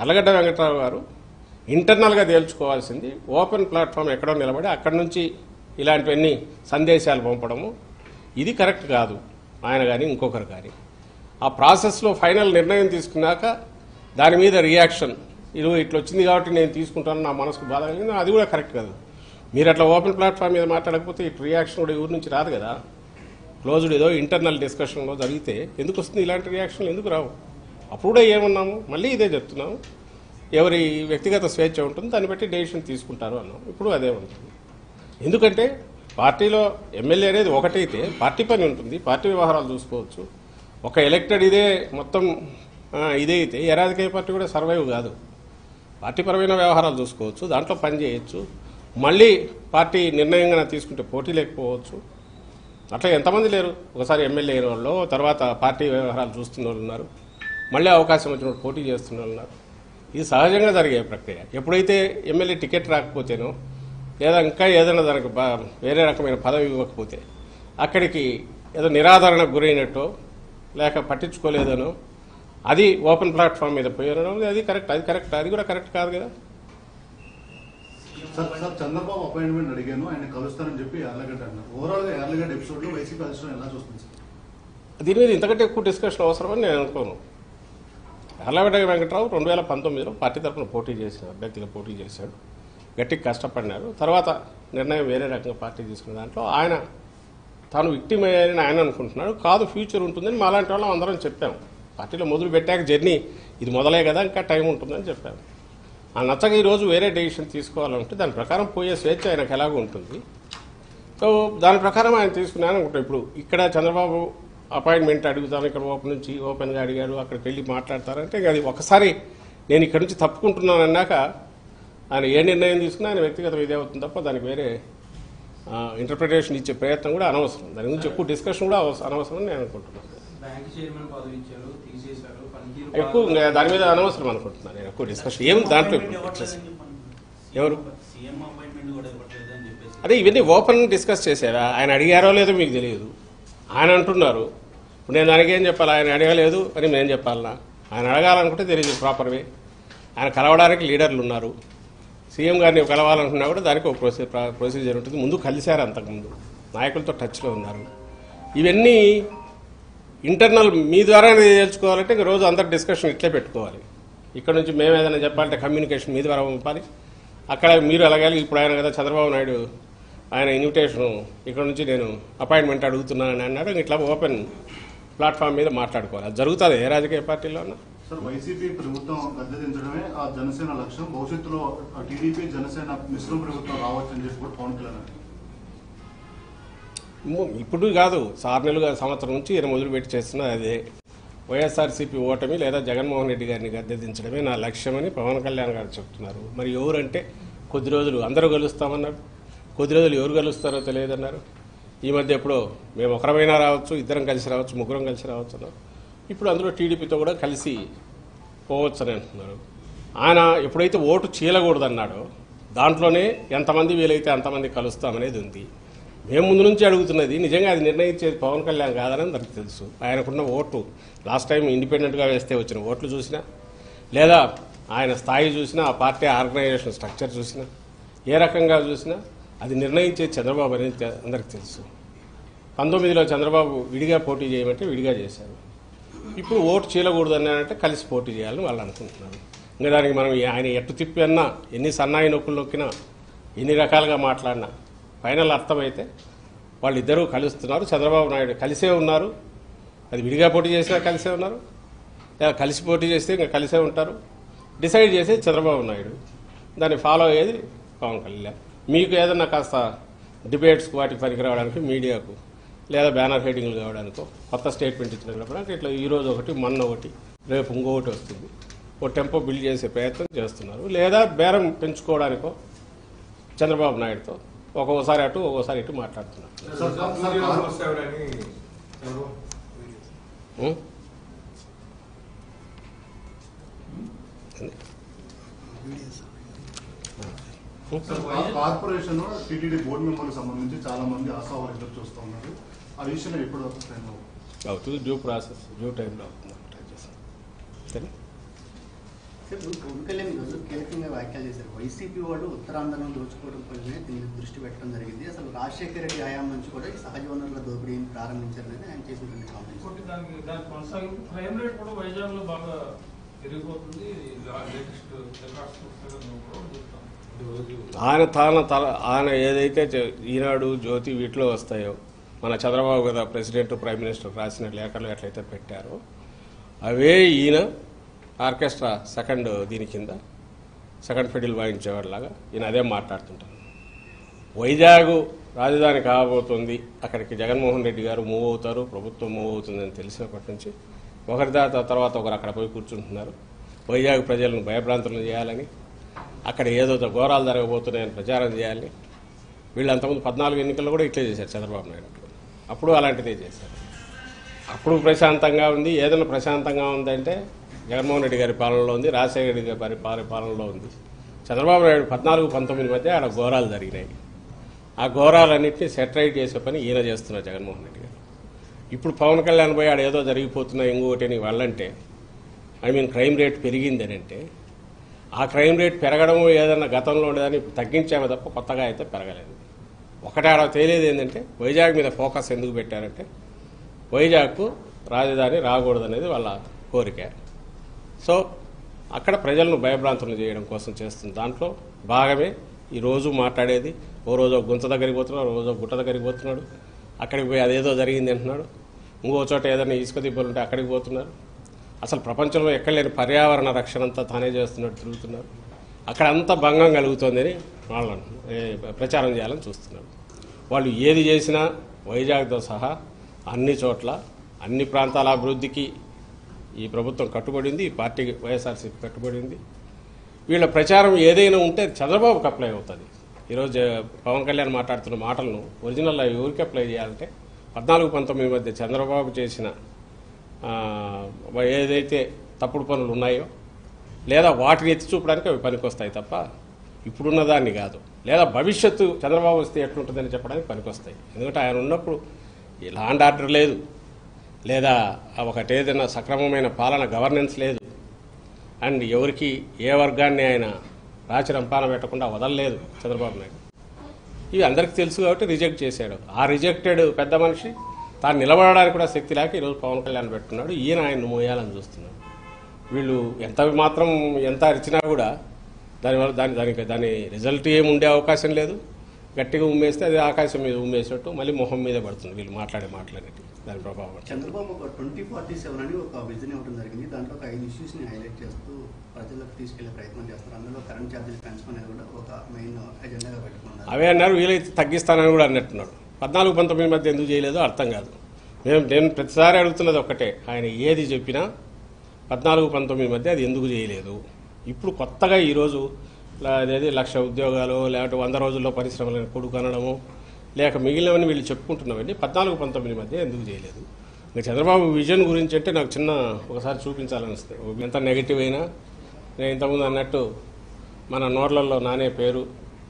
ఎర్లగడ్డ వెంకట్రావు గారు ఇంటర్నల్గా తేల్చుకోవాల్సింది open platform ఎక్కడో నిలబడి అక్కడి నుంచి ఇలాంటివన్నీ సందేశాలు పంపడము ఇది కరెక్ట్ కాదు ఆయన కానీ ఇంకొకరు కానీ ఆ ప్రాసెస్లో ఫైనల్ నిర్ణయం తీసుకున్నాక దాని మీద రియాక్షన్ ఇది ఇట్లా వచ్చింది కాబట్టి నేను తీసుకుంటాను నా మనసుకు బాధ కలిగింది అది కూడా కరెక్ట్ కాదు మీరు అట్లా ఓపెన్ ప్లాట్ఫామ్ మీద మాట్లాడకపోతే ఇటు రియాక్షన్ కూడా ఊరి నుంచి రాదు కదా క్లోజ్డ్ ఏదో ఇంటర్నల్ డిస్కషన్లో జరిగితే ఎందుకు వస్తుంది ఇలాంటి రియాక్షన్లు ఎందుకు రావు అప్పుడు కూడా ఏమన్నాము మళ్ళీ ఇదే చెప్తున్నాము ఎవరి వ్యక్తిగత స్వేచ్ఛ ఉంటుంది దాన్ని బట్టి డెసిషన్ తీసుకుంటారు అన్నాం ఇప్పుడు అదే ఉంటుంది ఎందుకంటే పార్టీలో ఎమ్మెల్యే అనేది ఒకటైతే పార్టీ పని ఉంటుంది పార్టీ వ్యవహారాలు చూసుకోవచ్చు ఒక ఎలక్టెడ్ ఇదే మొత్తం ఆ, ఇదే అయితే ఏ రాజకీయ పార్టీ కూడా సర్వైవ్ కాదు పార్టీ పరమైన వ్యవహారాలు చూసుకోవచ్చు దాంట్లో పని చేయొచ్చు మళ్ళీ పార్టీ నిర్ణయంగా తీసుకుంటే పోటీ లేకపోవచ్చు అట్లా ఎంతమంది లేరు ఒకసారి ఎమ్మెల్యే అయిన వాళ్ళు తర్వాత పార్టీ వ్యవహారాలు చూస్తున్న వాళ్ళు ఉన్నారు మళ్ళీ అవకాశం వచ్చినప్పుడు పోటీ చేస్తున్న వాళ్ళు ఉన్నారు ఇది సహజంగా జరిగే ప్రక్రియ ఎప్పుడైతే ఎమ్మెల్యే టికెట్ రాకపోతేనో లేదా ఇంకా ఏదైనా దానికి బా- వేరే రకమైన పదవి ఇవ్వకపోతే అక్కడికి ఏదో నిరాదరణకు గురైనట్టో లేక పట్టించుకోలేదనో అది ఓపెన్ ప్లాట్ఫామ్ మీద పోయడం అది కరెక్ట్ అది కరెక్ట్ అది కూడా కరెక్ట్ కాదు కదా సార్ సార్ చంద్రబాబు అపాయింట్మెంట్ అడిగాను ఆయన కలుస్తానని చెప్పి యార్లగడ్డ అన్నారు ఓవరాల్ గా యార్లగడ్డ ఎపిసోడ్ లో వైసీపీ అధిష్టానం ఎలా చూస్తుంది సార్ దీని మీద ఇంతకంటే ఎక్కువ డిస్కషన్ అవసరమని నేను అనుకోను ఎర్లగడ్డ వెంకట్రావు రెండు వేల పంతొమ్మిదిలో పార్టీ తరఫున పోటీ చేసిన అభ్యర్థిగా పోటీ చేశాడు గట్టిగా కష్టపడినారు తర్వాత నిర్ణయం వేరే రకంగా పార్టీ తీసుకున్న దాంట్లో ఆయన తాను విక్టిమ్ అయ్యారని ఆయన అనుకుంటున్నాడు కాదు ఫ్యూచర్ ఉంటుందని మాలాంటి వాళ్ళం అందరం చెప్పాము పార్టీలో మొదలు పెట్టాక జర్నీ ఇది మొదలే కదా ఇంకా టైం ఉంటుందని చెప్పాము ఆ నచ్చక ఈరోజు వేరే డెసిషన్ తీసుకోవాలంటే దాని ప్రకారం పోయే స్వేచ్ఛ ఆయనకు ఎలాగో ఉంటుంది సో దాని ప్రకారం ఆయన తీసుకున్నాను అనుకుంటా ఇప్పుడు ఇక్కడ చంద్రబాబు అపాయింట్మెంట్ అడుగుతాను ఇక్కడ ఓపెన్ నుంచి ఓపెన్గా అడిగాడు అక్కడికి వెళ్ళి మాట్లాడతారంటే ఇంకా అది ఒకసారి నేను ఇక్కడ నుంచి తప్పుకుంటున్నాను అన్నాక ఆయన ఏ నిర్ణయం తీసుకున్నా ఆయన వ్యక్తిగతం ఇదే అవుతుంది తప్ప దానికి వేరే ఇంటర్ప్రిటేషన్ ఇచ్చే ప్రయత్నం కూడా అనవసరం దాని గురించి ఎక్కువ డిస్కషన్ కూడా అవస- అనవసరం అని నేను అనుకుంటున్నాను బ్యాంక్ చైర్మన్ పదవి ఇచ్చారు తీసేశారు పనితీరు ఎక్కువ ఇంకా దాని మీద అనవసరం అనుకుంటున్నాను నేను ఎక్కువ డిస్కషన్ ఏముంది దాంట్లో ఇప్పుడు interest? ఎవరు? సీఎం అపాయింట్మెంట్ కూడా ఇవ్వట్లేదు అని చెప్పేసి అదే ఇవన్నీ ఓపెన్ డిస్కస్ చేశారా ఆయన అడిగారో లేదో మీకు తెలియదు ఆయన అంటున్నారు ఇప్పుడు నేను దానికి ఏం చెప్పాలి ఆయన అడగలేదు అని నేను చెప్పాలనా ఆయన అడగాలనుకుంటే తెలియదు ప్రాపర్ వే ఆయన కలవడానికి లీడర్లు ఉన్నారు సీఎం గారిని కలవాలనుకున్నా కూడా దానికి ఒక ప్రొసీ ప్రొసీజర్ ఉంటుంది ముందు కలిశారు అంతకుముందు నాయకులతో టచ్లో ఉన్నారు ఇవన్నీ ఇంటర్నల్ మీ ద్వారానే తెలుసుకోవాలంటే ఇంక రోజు అందరు డిస్కషన్ ఇట్లే పెట్టుకోవాలి ఇక్కడ నుంచి మేము ఏదైనా చెప్పాలంటే కమ్యూనికేషన్ మీ ద్వారా పంపాలి అక్కడ మీరు అలాగే ఇప్పుడు ఆయన కదా చంద్రబాబు నాయుడు ఆయన ఇన్విటేషన్ ఇక్కడ నుంచి నేను అపాయింట్మెంట్ అడుగుతున్నానని అన్నాడు ఇట్లా ఓపెన్ ప్లాట్ఫామ్ మీద మాట్లాడుకోవాలి అది జరుగుతుంది ఏ రాజకీయ పార్టీలో ఉన్నా సార్ వైసీపీ ప్రభుత్వం గద్దె దించడమే ఆ జనసేన లక్ష్యం భవిష్యత్తులో టీడీపీ జనసేన మిశ్రమ ప్రభుత్వం రావచ్చు అని చెప్పి కూడా పవన్ కళ్యాణ్ అన్నారు. ము- ఇప్పుడు కాదు ఆరు నెలలుగా సంవత్సరం నుంచి ఈయన మొదలుపెట్టి చేస్తున్నది అదే వైఎస్ఆర్సీపీ ఓటమి లేదా జగన్మోహన్ రెడ్డి గారిని గద్దెదించడమే నా లక్ష్యమని పవన్ కళ్యాణ్ గారు చెప్తున్నారు మరి ఎవరంటే కొద్ది రోజులు అందరూ కలుస్తామన్నారు కొద్ది రోజులు ఎవరు కలుస్తారో తెలియదన్నారు ఈ మధ్య ఎప్పుడో మేము ఒకరమైనా రావచ్చు ఇద్దరం కలిసి రావచ్చు ముగ్గురం కలిసి రావచ్చు అన్నారు ఇప్పుడు అందులో టీడీపీతో కూడా కలిసి పోవచ్చు అని అంటున్నారు ఆయన ఎప్పుడైతే ఓటు చీలకూడదన్నాడో దాంట్లోనే ఎంతమంది వీలైతే అంతమంది కలుస్తామనేది ఉంది మేము ముందు నుంచి అడుగుతున్నది నిజంగా అది నిర్ణయించేది పవన్ కళ్యాణ్ కాదని అందరికి తెలుసు ఆయనకున్న ఓటు లాస్ట్ టైం ఇండిపెండెంట్గా వేస్తే వచ్చిన ఓట్లు చూసినా లేదా ఆయన స్థాయి చూసినా ఆ పార్టీ ఆర్గనైజేషన్ స్ట్రక్చర్ చూసినా ఏ రకంగా చూసినా అది నిర్ణయించేది చంద్రబాబు అనేది తె- అందరికి తెలుసు పంతొమ్మిదిలో చంద్రబాబు విడిగా పోటీ చేయమంటే విడిగా చేశారు ఇప్పుడు ఓటు చేయకూడదు అన్నారంటే కలిసి పోటీ చేయాలని వాళ్ళు అనుకుంటున్నారు ఇంకా దానికి మనం ఈ- ఆయన ఎట్టు తిప్పి అన్నా ఎన్ని సన్నాయి నొక్కులు నొక్కినా ఎన్ని రకాలుగా మాట్లాడినా ఫైనల్ అర్థమైతే వాళ్ళిద్దరూ కలుస్తున్నారు చంద్రబాబు నాయుడు కలిసే ఉన్నారు అది విడిగా పోటీ చేసినా కలిసే ఉన్నారు లేదా కలిసి పోటీ చేస్తే ఇంకా కలిసే ఉంటారు డిసైడ్ చేసేది చంద్రబాబు నాయుడు దాన్ని ఫాలో అయ్యేది పవన్ కళ్యాణ్ మీకు ఏదన్నా కాస్త డిబేట్స్కి వాటికి పనికి రావడానికి మీడియాకు లేదా బ్యానర్ హెడింగ్లు కావడానికో కొత్త స్టేట్మెంట్ ఇచ్చినప్పుడు అంటే ఇట్లా ఈరోజు ఒకటి మొన్న ఒకటి రేపు ఇంకొకటి వస్తుంది ఓ టెంపో బిల్డ్ చేసే ప్రయత్నం చేస్తున్నారు లేదా బేరం పెంచుకోవడానికో చంద్రబాబు నాయుడుతో ఒక్కొక్కసారి అటు ఒక్కోసారి ఇటు మాట్లాడుతున్నారు సార్, సార్, సార్, కారు- ఉం? సార్, కా- కార్పొరేషన్ టీటీడీ బోర్డు మెంబర్లకు సంబంధించి చాలా మంది ఆశావాహులు ఎదురు చూస్తూ ఉన్నారు ఆ విషయంలో ఎప్పుడు వస్తాయి అవుతుంది డ్యూ ప్రాసెస్ డ్యూ టైంలో అవుతుంది ట్రై చేస్తాం సరే సార్ ఇప్పుడు పవన్ కళ్యాణ్ ఈరోజు కీలకంగా వ్యాఖ్యలు చేశారు వైసీపీ వాళ్ళు ఉత్తరాంధ్రను దోచుకోవడం పైనే దీన్ని దృష్టి పెట్టడం జరిగింది అసలు రాజశేఖర రెడ్డి హయాం నుంచి కూడా ఈ సహజ వనరుల దోపిడీని ప్రారంభించారని ఆయన చేసినటువంటి కామెంట్స్ ఇంకోటి దానికి దానికి కొనసాగింపు క్రైమ్ రేట్ కూడా వైజాగ్ లో బాగా పెరిగిపోతుంది లేటెస్ట్ రికార్డ్స్ చూస్తే నువ్వు కూడా చూస్తాం రోజు ఆయన తాన తల ఆయన ఏదైతే చె- ఈనాడు జ్యోతి వీటిలో వస్తాయో మన చంద్రబాబు కదా ప్రెసిడెంట్ ప్రైమ్ మినిస్టర్ రాసిన లేఖలు ఎట్లయితే పెట్టారో అవే ఈయన ఆర్కెస్ట్రా సెకండ్ దీని కింద సెకండ్ ఫిడిల్ వాయించేవాడిలాగా ఈయన అదే మాట్లాడుతుంటారు వైజాగ్ రాజధాని కాబోతుంది అక్కడికి జగన్మోహన్ రెడ్డి గారు మూవ్ అవుతారు ప్రభుత్వం మూవ్ అవుతుందని తెలిసినప్పటి నుంచి ఒకరి దాత తర్వాత ఒకరు అక్కడ పోయి కూర్చుంటున్నారు వైజాగ్ ప్రజలను భయభ్రాంతులను చేయాలని అక్కడ ఏదో ఘోరాలు జరగబోతున్నాయని ప్రచారం చేయాలని వీళ్ళు అంతకుముందు పద్నాలుగు ఎన్నికల్లో కూడా ఇట్లే చేశారు చంద్రబాబు నాయుడు అప్పుడు అలాంటిదే చేశారు అప్పుడు ప్రశాంతంగా ఉంది ఏదైనా ప్రశాంతంగా ఉందంటే జగన్మోహన్ రెడ్డి గారి పాలనలో ఉంది రాజశేఖర రెడ్డి గారి పాల- పాలనలో ఉంది చంద్రబాబు నాయుడు పద్నాలుగు పంతొమ్మిది మధ్య ఆడ ఘోరాలు జరిగినాయి ఆ ఘోరాలన్నింటినీ సెటరైట్ చేసే పని ఈయన చేస్తున్నారు జగన్మోహన్ రెడ్డి గారు ఇప్పుడు పవన్ కళ్యాణ్ పోయి ఆడ ఏదో జరిగిపోతున్నాయి ఇంకోటి అని వాళ్ళంటే ఐ మీన్ క్రైమ్ రేట్ పెరిగింది అని అంటే ఆ క్రైమ్ రేట్ పెరగడము ఏదన్నా గతంలో ఉండేదాన్ని తగ్గించామే తప్ప కొత్తగా అయితే పెరగలేదు ఒకటే ఆడ తేలేది ఏంటంటే వైజాగ్ మీద ఫోకస్ ఎందుకు పెట్టారంటే వైజాగ్కు రాజధాని రాకూడదనేది వాళ్ళ కోరిక సో అక్కడ ప్రజలను భయభ్రాంతులను చేయడం కోసం చేస్తుంది దాంట్లో భాగమే ఈ రోజు మాట్లాడేది ఓ రోజు ఒక గుంత దగ్గరికి పోతున్నాడు ఓ రోజు ఒక గుట్ట దగ్గరికి పోతున్నాడు అక్కడికి పోయి అదేదో జరిగింది అంటున్నాడు ఇంకో చోట ఏదైనా ఇసుక దిబ్బలు ఉంటే అక్కడికి పోతున్నారు అసలు ప్రపంచంలో ఎక్కడ లేని పర్యావరణ రక్షణ అంతా తానే చేస్తున్నట్టు తిరుగుతున్నారు అక్కడ అంతా భంగం కలుగుతోందని వాళ్ళను ఏ, ప్రచారం చేయాలని చూస్తున్నారు వాళ్ళు ఏది చేసినా వైజాగ్తో సహా అన్ని చోట్ల అన్ని ప్రాంతాల అభివృద్ధికి ఈ ప్రభుత్వం కట్టుబడింది ఈ పార్టీ వైఎస్ఆర్సీపీ కట్టుబడింది వీళ్ళ ప్రచారం ఏదైనా ఉంటే చంద్రబాబుకి అప్లై అవుతుంది ఈరోజు పవన్ కళ్యాణ్ మాట్లాడుతున్న మాటలను ఒరిజినల్ ఎవరికి అప్లై చేయాలంటే పద్నాలుగు పంతొమ్మిది మధ్య చంద్రబాబు చేసిన ఆ, ఏదైతే తప్పుడు పనులు ఉన్నాయో లేదా వాటిని ఎత్తి చూపడానికి అవి పనికొస్తాయి తప్ప ఇప్పుడున్న దాన్ని కాదు లేదా భవిష్యత్తు చంద్రబాబు వస్తే ఎట్లుంటుందని చెప్పడానికి పనికొస్తాయి ఎందుకంటే ఆయన ఉన్నప్పుడు ఈ లాండ్ ఆర్డర్ లేదు లేదా ఒకటి ఏదైనా సక్రమమైన పాలన గవర్నెన్స్ లేదు అండ్ ఎవరికి ఏ వర్గాన్ని ఆయన రాచి రంపాన పెట్టకుండా వదలలేదు చంద్రబాబు నాయుడు ఇవి అందరికీ తెలుసు కాబట్టి రిజెక్ట్ చేశాడు ఆ రిజెక్టెడ్ పెద్ద మనిషి తాను నిలబడడానికి కూడా శక్తి లేక ఈరోజు పవన్ కళ్యాణ్ పెట్టుకున్నాడు ఈయన ఆయన్ను మోయాలని చూస్తున్నాడు వీళ్ళు ఎంత మాత్రం ఎంత అరిచినా కూడా దానివల్ల దాని దానికి దాని రిజల్ట్ ఏమి ఉండే అవకాశం లేదు గట్టిగా ఉమ్మేస్తే అది ఆకాశం మీద ఉమ్మేసినట్టు మళ్ళీ మొహం మీదే పడుతుంది వీళ్ళు మాట్లాడే మాట్లాడేటి దాని ప్రభావం చంద్రబాబు ఒక ట్వంటీ ఫార్టీ సెవెన్ అని ఒక విజన్ ఇవ్వడం జరిగింది దాంట్లో ఒక ఐదు ఇష్యూస్ ని హైలైట్ చేస్తూ ప్రజలకు తీసుకెళ్లే ప్రయత్నం చేస్తారు అందులో కరెంట్ ఛార్జీలు పెంచుకునేది కూడా ఒక మెయిన్ ఎజెండాగా పెట్టుకున్నారు అవే అన్నారు వీలైతే తగ్గిస్తానని కూడా అన్నట్టున్నాడు పద్నాలుగు పంతొమ్మిది మధ్య ఎందుకు చేయలేదో అర్థం కాదు మేము నేను ప్రతిసారి అడుగుతున్నది ఒక్కటే ఆయన ఏది చెప్పినా పద్నాలుగు పంతొమ్మిది మధ్య అది ఎందుకు చేయలేదు ఇప్పుడు కొత్తగా ఈరోజు లా- అదేది లక్ష ఉద్యోగాలు లేకపోతే వంద రోజుల్లో పరిశ్రమలను కొడుకు అనడము లేక మిగిలినవన్నీ వీళ్ళు చెప్పుకుంటున్నవన్నీ పద్నాలుగు పంతొమ్మిది మధ్య ఎందుకు చేయలేదు ఇంకా చంద్రబాబు విజన్ గురించి అంటే నాకు చిన్న ఒకసారి చూపించాలనిస్తుంది ఎంత నెగిటివ్ అయినా నేను ఇంతకుముందు అన్నట్టు మన నోట్లలో నానే పేరు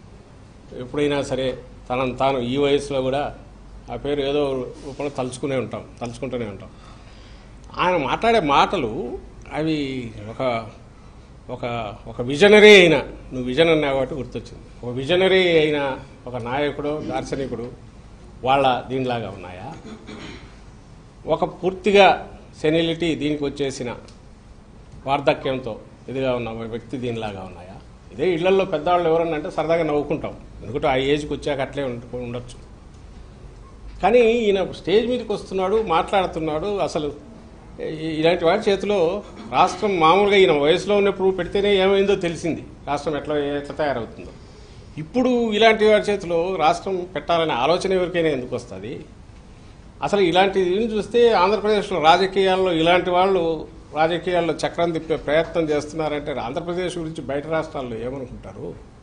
ఎప్పుడైనా సరే తనను తాను ఈ వయసులో కూడా ఆ పేరు ఏదో రూపంలో తలుచుకునే ఉంటాం తలుచుకుంటూనే ఉంటాం ఆయన మాట్లాడే మాటలు అవి ఒక ఒక ఒక విజనరీ అయిన నువ్వు విజన్ అన్నావు కాబట్టి గుర్తొచ్చింది ఒక విజనరీ అయిన ఒక నాయకుడు దార్శనికుడు వాళ్ళ దీనిలాగా ఉన్నాయా ఒక పూర్తిగా సెనిలిటీ దీనికి వచ్చేసిన వార్ధక్యంతో ఇదిగా ఉన్న ఒక వ్యక్తి దీనిలాగా ఉన్నాయా ఇదే ఇళ్లలో పెద్దవాళ్ళు ఎవరన్నా అంటే సరదాగా నవ్వుకుంటాం ఎందుకంటే ఆ ఏజ్కి వచ్చాక అట్లే ఉండ- ఉండొచ్చు కానీ ఈయన స్టేజ్ మీదకి వస్తున్నాడు మాట్లాడుతున్నాడు అసలు ఈ- ఇలాంటి వాడి చేతిలో రాష్ట్రం మామూలుగా ఈయన వయసులో ఉన్నప్పుడు పెడితేనే ఏమైందో తెలిసింది రాష్ట్రం ఎట్లా ఎట్లా తయారవుతుందో ఇప్పుడు ఇలాంటి వాడి చేతిలో రాష్ట్రం పెట్టాలనే ఆలోచన ఎవరికైనా ఎందుకు వస్తుంది అసలు ఇలాంటి దీన్ని చూస్తే ఆంధ్రప్రదేశ్లో రాజకీయాల్లో ఇలాంటి వాళ్ళు రాజకీయాల్లో చక్రం తిప్పే ప్రయత్నం చేస్తున్నారంటే ఆంధ్రప్రదేశ్ గురించి బయట రాష్ట్రాల్లో ఏమనుకుంటారు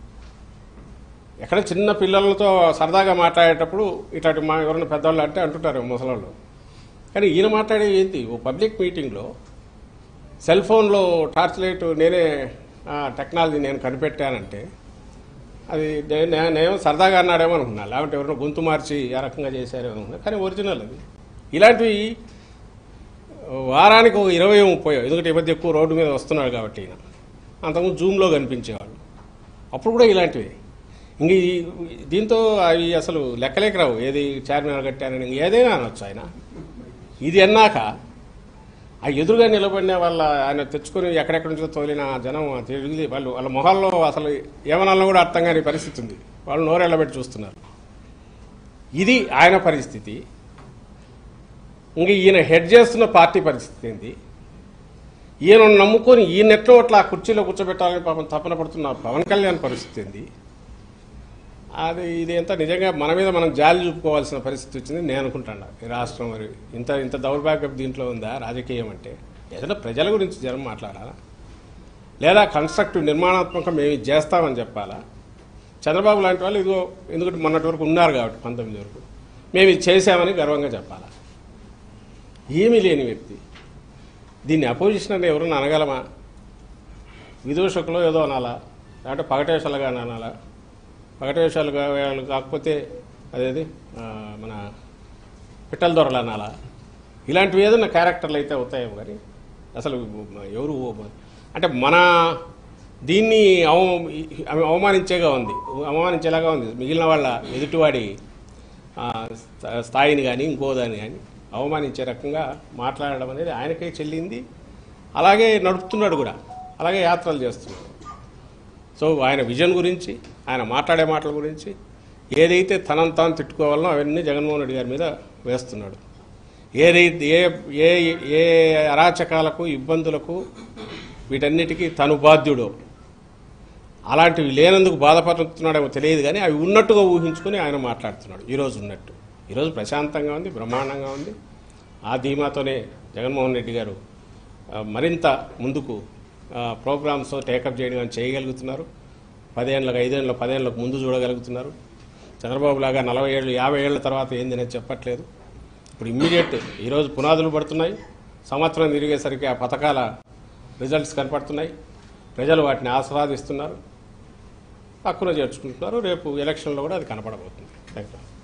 ఎక్కడ చిన్న పిల్లలతో సరదాగా మాట్లాడేటప్పుడు ఇట్లాంటి మా ఎవరైనా పెద్దవాళ్ళు అంటే అంటుంటారు ముసలాళ్ళు కానీ ఈయన మాట్లాడేది ఏంటి ఓ పబ్లిక్ మీటింగ్లో సెల్ ఫోన్లో టార్చ్ లైట్ నేనే ఆ, టెక్నాలజీ నేను కనిపెట్టానంటే అది నే- నే- నేను సరదాగా అన్నాడేమో అనుకున్నా లేకుంటే ఎవరైనా గొంతు మార్చి ఆ రకంగా చేశారేమో అనుకున్నా కానీ ఒరిజినల్ అది ఇలాంటివి వారానికి ఒక ఇరవై ముప్పై ఎందుకంటే ఈ మధ్య ఎక్కువ రోడ్డు మీద వస్తున్నాడు కాబట్టి ఈయన అంతకుముందు జూమ్లో కనిపించేవాళ్ళు అప్పుడు కూడా ఇలాంటివి ఇంక ఈ- దీంతో అవి అసలు లెక్కలేక రావు ఏది చార్మినార్ కట్టారని ఏదైనా అనొచ్చు ఆయన ఇది అన్నాక ఆ ఎదురుగా నిలబడిన వాళ్ళ ఆయన తెచ్చుకొని ఎక్కడెక్కడి నుంచో తోలిన జనం తిరిగి వాళ్ళు వాళ్ళ మొహాల్లో అసలు ఏమనాలో కూడా అర్థం కాని పరిస్థితి ఉంది వాళ్ళు నోరెళ్ళబెట్టి చూస్తున్నారు ఇది ఆయన పరిస్థితి ఇంక ఈయన హెడ్ చేస్తున్న పార్టీ పరిస్థితి ఏంటి ఈయన నమ్ముకొని ఈయన ఎట్లో అట్లా ఆ కుర్చీలో కూర్చోబెట్టాలని పాపం తపన పడుతున్న పవన్ కళ్యాణ్ పరిస్థితి ఏంది అది ఇది ఎంత నిజంగా మన మీద మనం జాలి చూపుకోవాల్సిన పరిస్థితి వచ్చింది నేను అనుకుంటాను ఈ రాష్ట్రం మరి ఇంత ఇంత దౌర్భాగ్యం దీంట్లో ఉందా రాజకీయం అంటే ఏదైనా ప్రజల గురించి జనం మాట్లాడాలా లేదా కన్స్ట్రక్టివ్ నిర్మాణాత్మకం మేము ఇది చేస్తామని చెప్పాలా చంద్రబాబు లాంటి వాళ్ళు ఇదిగో ఎందుకంటే మొన్నటి వరకు ఉన్నారు కాబట్టి పంతొమ్మిది వరకు మేము ఇది చేశామని గర్వంగా చెప్పాలా ఏమీ లేని వ్యక్తి దీన్ని అపోజిషన్ అని ఎవరన్నా అనగలమా విదూషకులు ఏదో అనాలా లేదంటే పగటేశాలుగా అనాలా పగటేశాలుగా వాళ్ళు కాకపోతే అదేది ఆ, మన పిట్టల దొరలు అనాలా ఇలాంటివి ఏదైనా క్యారెక్టర్లు అయితే అవుతాయేమో కానీ అసలు ఎవరు అంటే మన దీన్ని అవ అవమానించేగా ఉంది అవమానించేలాగా ఉంది మిగిలిన వాళ్ళ ఎదుటివాడి ఆ, స్థా- స్థాయిని కానీ ఇంకో దాన్ని కానీ అవమానించే రకంగా మాట్లాడడం అనేది ఆయనకే చెల్లింది అలాగే నడుపుతున్నాడు కూడా అలాగే యాత్రలు చేస్తున్నాడు సో ఆయన విజన్ గురించి ఆయన మాట్లాడే మాటల గురించి ఏదైతే తనను తాను తిట్టుకోవాలనో అవన్నీ జగన్మోహన్ రెడ్డి గారి మీద వేస్తున్నాడు ఏదైతే ఏ ఏ ఏ అరాచకాలకు ఇబ్బందులకు వీటన్నిటికీ తను బాధ్యుడో అలాంటివి లేనందుకు బాధపడుతున్నాడేమో తెలియదు కానీ అవి ఉన్నట్టుగా ఊహించుకొని ఆయన మాట్లాడుతున్నాడు ఈరోజు ఉన్నట్టు ఈరోజు ప్రశాంతంగా ఉంది బ్రహ్మాండంగా ఉంది ఆ ధీమాతోనే జగన్మోహన్ రెడ్డి గారు ఆ, మరింత ముందుకు ప్రోగ్రామ్స్ టేకప్ చేయడం అని చేయగలుగుతున్నారు పదేళ్ళకి ఐదేళ్ళ పదేళ్ళకు ముందు చూడగలుగుతున్నారు చంద్రబాబు లాగా నలభై ఏళ్ళు యాభై ఏళ్ళ తర్వాత ఏంది అనేది చెప్పట్లేదు ఇప్పుడు ఇమ్మీడియట్ ఈరోజు పునాదులు పడుతున్నాయి సంవత్సరం తిరిగేసరికి ఆ పథకాల రిజల్ట్స్ కనపడుతున్నాయి ప్రజలు వాటిని ఆస్వాదిస్తున్నారు హక్కున చేర్చుకుంటున్నారు రేపు ఎలక్షన్లో కూడా అది కనపడబోతుంది థ్యాంక్ యూ